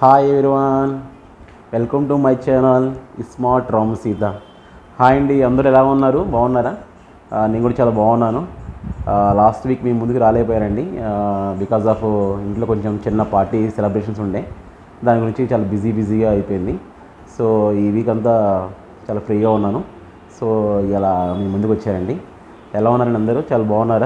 Hi everyone welcome to my channel smart Ram Sita hi అండి అందరూ ఎలా ఉన్నారు బాగున్నారా ఆ, నేను కూడా చాలా బాగున్నాను లాస్ట్ వీక్ మీ ముందుకు రాలేకపోయారండి బికాజ్ ఆఫ్ ఇంట్లో కొంచెం చిన్న పార్టీ సెలబ్రేషన్స్ ఉండే దాని గురించి చాలా బిజీ బిజీగా అయిపోయింది సో ఈ వీక్ అంతా చాలా ఫ్రీగా ఉన్నాను సో ఇలా మీ ముందుకు వచ్చారండి ఎలా ఉన్నారండి అందరూ చాలా బాగున్నారా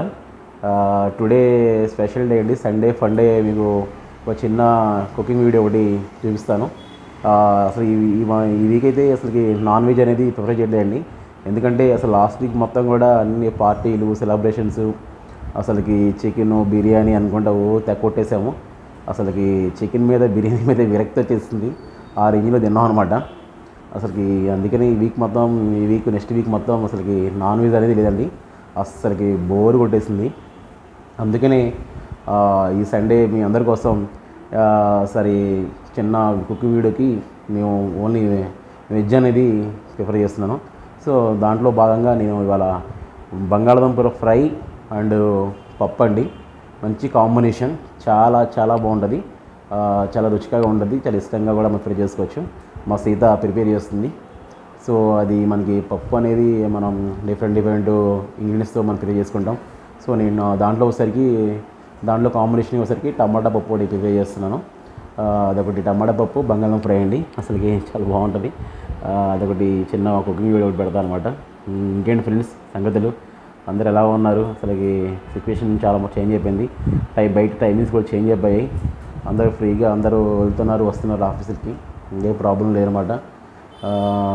టుడే స్పెషల్ డే అండి సండే ఫండే మీకు ఒక చిన్న కుకింగ్ వీడియో ఒకటి చూపిస్తాను ఆ, అసలు ఈ ఈ మా- ఈ వీక్ అయితే అసలుకి నాన్ వెజ్ అనేది ప్రిఫర్ చేయలేదండి ఎందుకంటే అసలు లాస్ట్ వీక్ మొత్తం కూడా అన్ని పార్టీలు సెలబ్రేషన్స్ అసలుకి చికెన్ బిర్యానీ అనుకుంటా ఓ తెగ కొట్టేసాము అసలుకి చికెన్ మీద బిర్యానీ మీద విరక్తి వచ్చేసింది ఆ రేంజ్లో తిన్నాం అనమాట అసలుకి అందుకని ఈ వీక్ మొత్తం ఈ వీక్ నెక్స్ట్ వీక్ మొత్తం అసలుకి నాన్ వెజ్ అనేది లేదండి అసలుకి బోర్ కొట్టేసింది అందుకనే ఆ, ఈ సండే మీ అందరి కోసం ఆ, సరే చిన్న కుకింగ్ వీడియోకి మేము ఓన్లీ వెజ్ అనేది ప్రిఫర్ చేస్తున్నాను సో దాంట్లో భాగంగా నేను ఇవాళ బంగాళదుంప ఫ్రై అండ్ పప్పు అండి మంచి కాంబినేషన్ చాలా చాలా బాగుంటుంది ఆ, చాలా రుచిగా ఉంటుంది చాలా ఇష్టంగా కూడా మనం ప్రిపేర్ చేసుకోవచ్చు మా సీత ప్రిపేర్ చేస్తుంది సో అది మనకి పప్పు అనేది మనం డిఫరెంట్ డిఫరెంట్ ఇంగ్రీడియంట్స్తో మనం ప్రిపేర్ చేసుకుంటాం సో నేను దాంట్లో వచ్చేసరికి దాంట్లో కాంబినేషన్ వచ్చేసరికి టమాటా పప్పు ఒకటి ప్రిపేర్ చేస్తున్నాను ఆ, అదొకటి టమాటా పప్పు బంగాళం ఫ్రై అండి అసలుకి చాలా బాగుంటుంది ఆ, అదొకటి చిన్న కుకింగ్ వీడియో ఒకటి పెడతాను అనమాట ఇంకేంటి ఫ్రెండ్స్ సంగతులు అందరు ఎలా ఉన్నారు అసలుకి సిచ్యువేషన్ చాలా చేంజ్ అయిపోయింది టైం బయట టైమింగ్స్ కూడా చేంజ్ అయిపోయాయి అందరూ ఫ్రీగా అందరూ వెళ్తున్నారు వస్తున్నారు ఆఫీసులకి ఏ ప్రాబ్లం లేదన్నమాట ఆ,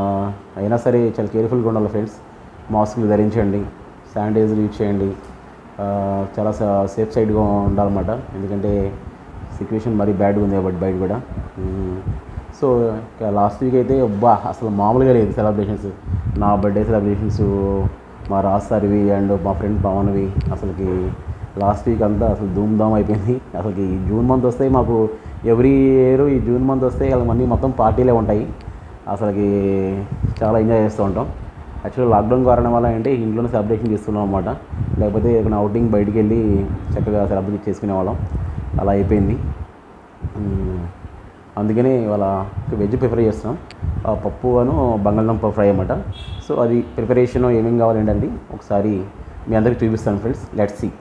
అయినా సరే చాలా కేర్ఫుల్గా ఉండాలి ఫ్రెండ్స్ మాస్కులు ధరించండి శానిటైజర్ యూజ్ చేయండి ఆ, చాలా సా- సేఫ్ సైడ్గా ఉండాలన్నమాట ఎందుకంటే సిచ్యువేషన్ మరీ బ్యాడ్గా ఉంది కాబట్టి బయట కూడా మ్మ్. సో ఇక లాస్ట్ వీక్ అయితే అబ్బా అసలు మామూలుగా లేదు సెలబ్రేషన్స్ నా బర్త్డే సెలబ్రేషన్స్ మా రాజ్ సార్వి అండ్ మా ఫ్రెండ్ పవన్వి అసలుకి లాస్ట్ వీక్ అంతా అసలు ధూమ్ ధామ్ అయిపోయింది అసలుకి ఈ జూన్ మంత్ వస్తే మాకు ఎవ్రీ ఇయర్ ఈ జూన్ మంత్ వస్తే అలా మళ్ళీ మొత్తం పార్టీలే ఉంటాయి అసలుకి చాలా ఎంజాయ్ చేస్తూ ఉంటాం యాక్చువల్గా లాక్డౌన్ కారణం వల్ల ఏంటి ఇంట్లోనే సెలబ్రేషన్ చేస్తున్నాం అనమాట లేకపోతే ఏదైనా అవుటింగ్ బయటికి వెళ్ళి చక్కగా సెలబ్రేట్ చేసుకునే వాళ్ళం అలా అయిపోయింది మ్మ్. అందుకని ఇవాళ వెజ్ ప్రిపేర్ చేస్తున్నాం ఆ పప్పు అను బంగాళదుంప ఫ్రై అన్నమాట సో అది ప్రిపరేషన్ ఏమేమి కావాలండి ఒకసారి మీ అందరికి చూపిస్తాను ఫ్రెండ్స్ లెట్స్ సీ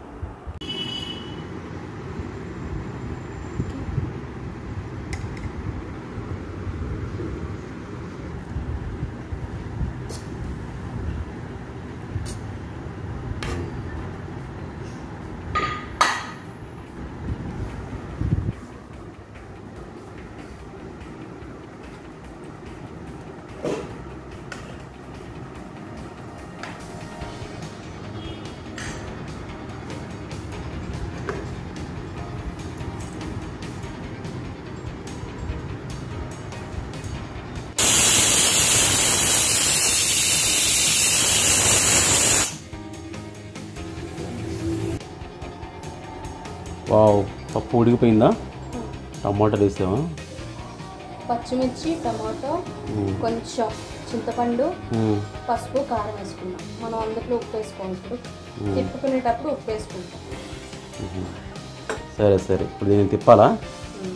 వావ్ పప్పు ఉడికిపోయిందా టమాటాలు వేసావా పచ్చిమిర్చి టమాటో మ్మ్. కొంచెం చింతపండు మ్మ్. పసుపు కారం వేసుకున్నాం మనం అందులో ఉప్పు వేసుకోవాలి ఇప్పుడు తిప్పుకునేటప్పుడు ఉప్పు వేసుకుంటాం సరే సరే ఇప్పుడు దీన్ని తిప్పాలా మ్మ్.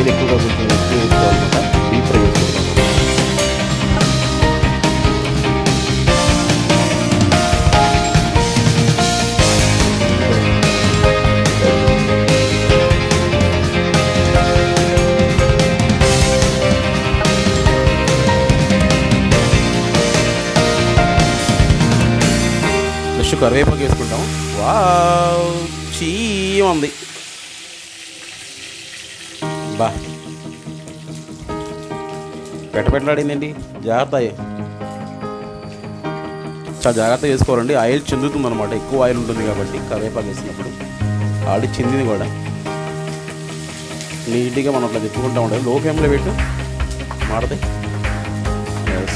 ఆయిల్ ఎక్కువగా కొంచెం ఎక్కువ వేసుకోవాలన్నమాట డీప్ ఫ్రై చేసుకుంటాం ఫ్రెష్ కరివేపాకు వేసుకుంటాం వావ్ చీ ఉంది బా పెట్టబెట్టలాడిందండి జాగ్రత్త చాలా జాగ్రత్తగా వేసుకోవాలండి ఆయిల్ చెందుతుంది అనమాట ఎక్కువ ఆయిల్ ఉంటుంది కాబట్టి కరివేపాకు వేసినప్పుడు ఆల్రెడీ చెందింది కూడా నీట్గా మనం అట్లా తిప్పుకుంటూ ఉండాలి లో ఫ్లేమ్లో పెట్టు మాడతాయి ఎస్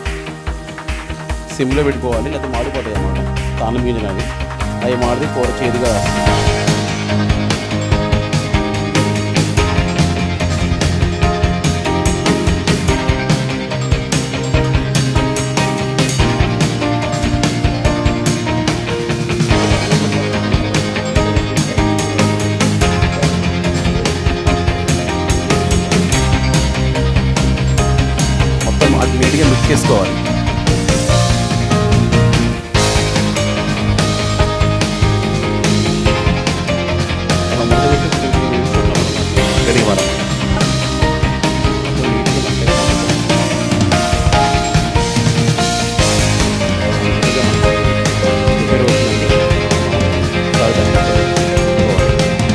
సిమ్లో పెట్టుకోవాలి లేకపోతే మాడిపోతాయి అన్నమాట తాను మీద అవి అవి మాడితే కూర చేదుగా మొత్తం అది నీట్గా మిక్స్ చేసుకోవాలి అలా మూత పెట్టి కొంచెం వేసుకుంటాం అన్నమాట. పెరిగేవారం. కొంచెం నీట్గా మనకి నీట్గా మనకి ప్రిపేర్ అవుతుందండి. చాలా జాగ్రత్తగా పెట్టుకోవాలి.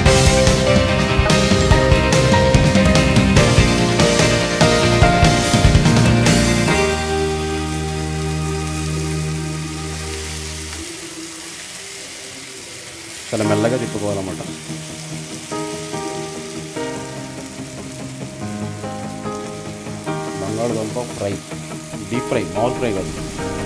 చాలా మెల్లగా తిప్పుకోవాలన్నమాట బంగాళదుంప ఫ్రై డీప్ ఫ్రై మామూలు ఫ్రై కాదు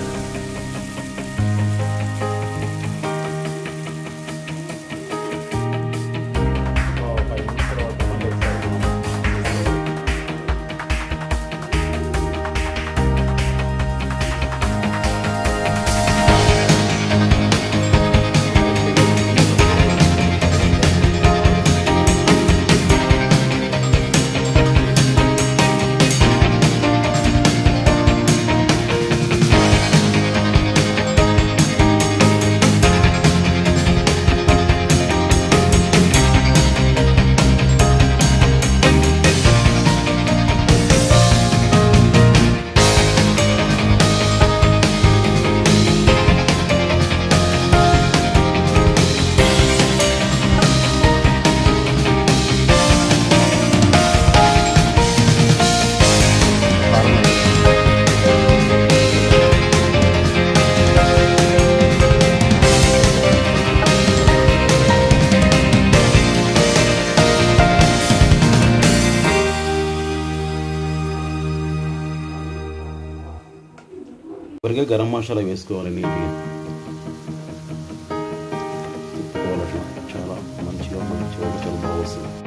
చివరిగా గరం మసాలా వేసుకోవాలి నీట్గా తిప్పుకోవాలి అట్లా చాలా మంచిగా మంచిగా చాలా బాగా వస్తుంది